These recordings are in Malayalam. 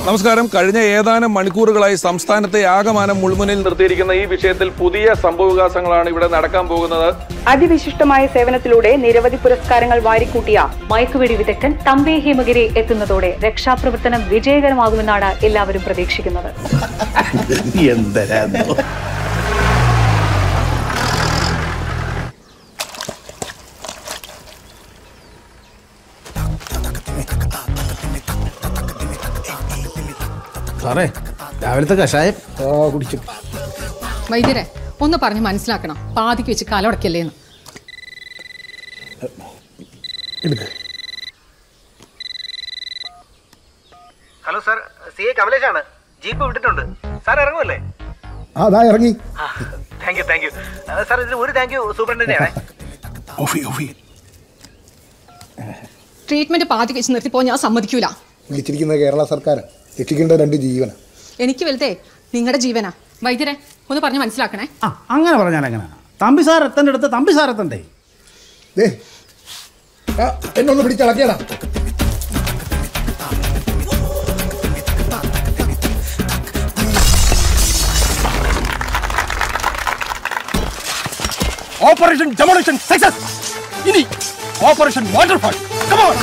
നമസ്കാരം കഴിഞ്ഞ ഏതാനും മണിക്കൂറുകളായി സംസ്ഥാനത്തെ ആകമാനം മുൾമുനിൽ നിർത്തിയിരിക്കുന്ന ഈ വിഷയത്തിൽ പുതിയ സംഭവവികാസങ്ങളാണ് ഇവിടെ നടക്കാൻ പോകുന്നത് അതിവിശിഷ്ടമായ സേവനത്തിലൂടെ നിരവധി പുരസ്കാരങ്ങൾ വാരിക്കൂട്ടിയ മയക്കുവെടി വിദഗ്ധൻ തമ്പേ ഹിമഗിരി എത്തുന്നതോടെ രക്ഷാപ്രവർത്തനം വിജയകരമാകുമെന്നാണ് എല്ലാവരും പ്രതീക്ഷിക്കുന്നത് എന്തരാന്നോ സാറേ രാവിലത്തെ കഷായം ആ കുടിച്ചു വൈദ്യരെ ഒന്ന് പറഞ്ഞ് മനസ്സിലാക്കണം പാതിക്ക് വെച്ച് കാലടക്കല്ലേന്ന് എടുക്ക ഹലോ സാർ സി എ കമലേഷാണ് ജീപ്പ് വിട്ടിട്ടുണ്ട് സാർ ഇറങ്ങുമല്ലേ ആ അതാ ഇറങ്ങി thank you thank you sir ഇതിന് ഒരു താങ്ക് യു സൂപ്രണ്ടിനെയാണ് ഓഫി ഓഫി ട്രീറ്റ്മെന്റ് പാതിക്ക് വെച്ച് നിർത്തിപ്പോ ഞാൻ സമ്മതിക്കൂല വിളിച്ചിരിക്കുന്നത് കേരള സർക്കാർ രക്ഷിക്കേണ്ട രണ്ട് ജീവന എനിക്ക് വലുതേ നിങ്ങളുടെ ജീവനാ വൈദ്യരെ ഒന്ന് പറഞ്ഞ് മനസ്സിലാക്കണേ ആ അങ്ങനെ പറഞ്ഞാൽ എങ്ങനെ തമ്പി സാർ എത്തേണ്ട അടുത്ത് തമ്പി സാർ എത്തണ്ടേ ദേ ആ, എന്നൊന്ന് പിടിച്ചളക്കിയടാ ഓപ്പറേഷൻ ഡെമോളിഷൻ സക്സസ് ഇനി ഓപ്പറേഷൻ വാട്ടർഫാൾ കമോൺ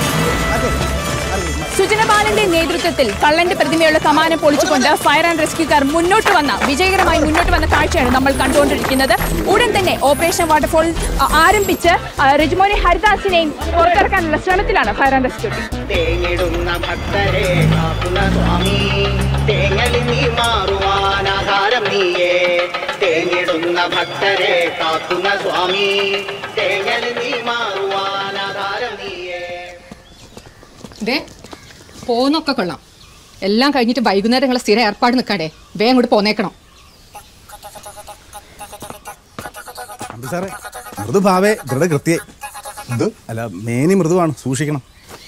സുജന ബാലന്റെ നേതൃത്വത്തിൽ കള്ളന്റെ പ്രതിമയുള്ള കമാനം പൊളിച്ചുകൊണ്ട് ഫയർ ആൻഡ് റെസ്ക്യൂക്കാർ മുന്നോട്ട് വന്ന വിജയകരമായി മുന്നോട്ട് വന്ന കാഴ്ചയാണ് നമ്മൾ കണ്ടുകൊണ്ടിരിക്കുന്നത് ഉടൻ തന്നെ ഓപ്പറേഷൻ വാട്ടർഫോൾ ആ, ആരംഭിച്ച് ആ, രജുമോനെ ഹരിദാസിനെയും പുറത്തിറക്കാനുള്ള ശ്രമത്തിലാണ് ഫയർ ആൻഡ് റെസ്ക്യൂ ടീം തേങ്ങിടുന്ന ഭക്തരെ കാക്കുന്ന സ്വാമി തേങ്ങലി നീ മാറുവാനാധാരം നീയേ തേങ്ങിടുന്ന ഭക്തരെ കാക്കുന്ന സ്വാമി തേങ്ങലി നീ മാറുവാനാധാരം നീയേ ദേ പോന്നൊക്കെ കൊള്ളാം എല്ലാം കഴിഞ്ഞിട്ട് വൈകുന്നേരം നിങ്ങളെ സ്ഥിരം ഏർപ്പാട് നിൽക്കാടേ വേഗം കൂടി പോന്നേക്കണം തമ്പി സാറേ മൃദുഭാവേ ദൃഢകൃത്യേ എന്ത് അല്ല മേനി മൃദുവാണ് സൂക്ഷിക്കണം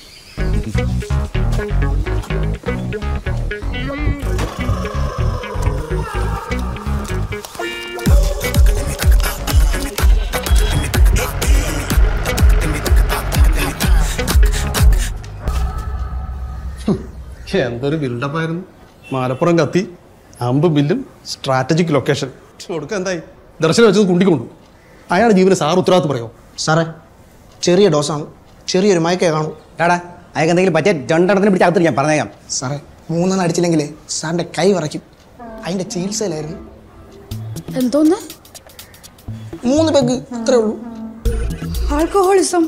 എന്തൊരു ബിൽഡപ്പായിരുന്നു മലപ്പുറം കത്തി അമ്പ് ബില്ലും സ്ട്രാറ്റജിക് ലൊക്കേഷൻ കൊടുക്കുക എന്തായി ദർശനം വെച്ചത് കുണ്ടിക്കൊണ്ടു അയാളുടെ ജീവന് സാർ ഉത്തരവാദിത്വം പറയോ സാറേ ചെറിയ ഡോസാണ് ചെറിയൊരു മയക്കേ കാണൂ എടാ അയാൾക്ക് എന്തെങ്കിലും പറ്റിയ രണ്ടെണ്ണത്തിന് പിടിച്ച് അകത്ത് ഞാൻ പറഞ്ഞേക്കാം സാറേ മൂന്നെണ്ണം അടിച്ചില്ലെങ്കിലേ സാറിന്റെ കൈ വിറയ്ക്കും അതിന്റെ ചികിത്സയിലായിരുന്നു എന്തോന്ന് മൂന്ന് പെഗ് അത്രേ ഉള്ളൂ ആൽക്കഹോളിസം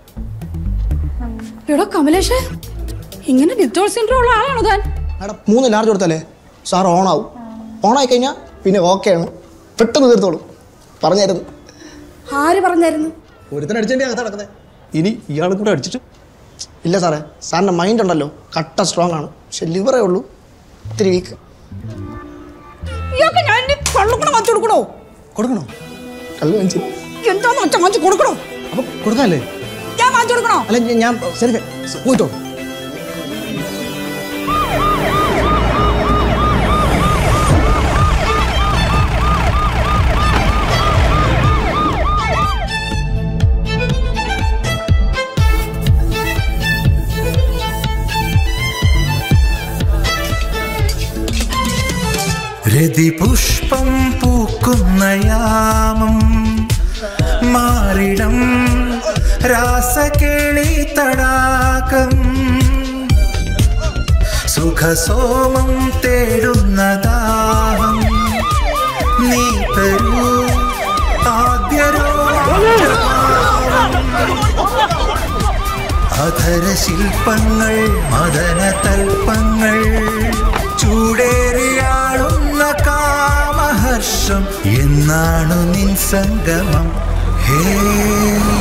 എടോ കമലേഷ് ഇങ്ങനെ വിത്തോൾ സിൻഡ്രോം ഉള്ള ആളാണോ താൻ മാഡം മൂന്ന് ലാർജ് കൊടുത്താലേ സാർ ഓണാവും ഓണായി കഴിഞ്ഞാൽ പിന്നെ ഓക്കെയാണ് പെട്ടെന്ന് തീർത്തോളും പറഞ്ഞായിരുന്നു ആര് പറഞ്ഞായിരുന്നു ഒരുത്തൻ അടിച്ചതിൻ്റെ അകത്ത് നടക്കുന്നത് ഇനി ഇയാളും കൂടെ അടിച്ചിട്ട് ഇല്ല സാറേ സാറിൻ്റെ മൈൻഡ് ഉണ്ടല്ലോ കട്ട സ്ട്രോങ് ആണ് പക്ഷെ ലിവറേ ഉള്ളൂ ഇത്തിരി വീക്ക് ഇയാൾക്ക് ഞാൻ എന്റെ കള്ളുകൂടെ വാങ്ങിച്ചു കൊടുക്കണോ കൊടുക്കണോ കള്ളു വാങ്ങിച്ചു എന്താന്ന് വെച്ചാൽ വാങ്ങിച്ചു കൊടുക്കണോ അപ്പൊ കൊടുക്കാല്ലേ ഞാൻ വാങ്ങിച്ചു കൊടുക്കണോ അല്ല ഞാൻ- ഞാൻ ശരി പോയിട്ടോ രതിപുഷ്പം പൂക്കുന്ന യാമം മാറിടം രാസകേളി തടാകം സുഖസോമം തേടുന്ന ദാഹം നീ തരൂ ആദ്യരോ അധര ശില്പങ്ങൾ മദന തൽപ്പങ്ങൾ ചൂടേറിയാടുന്ന കാമഹർഷം എന്നാണു നിൻ സംഗമം ഹേ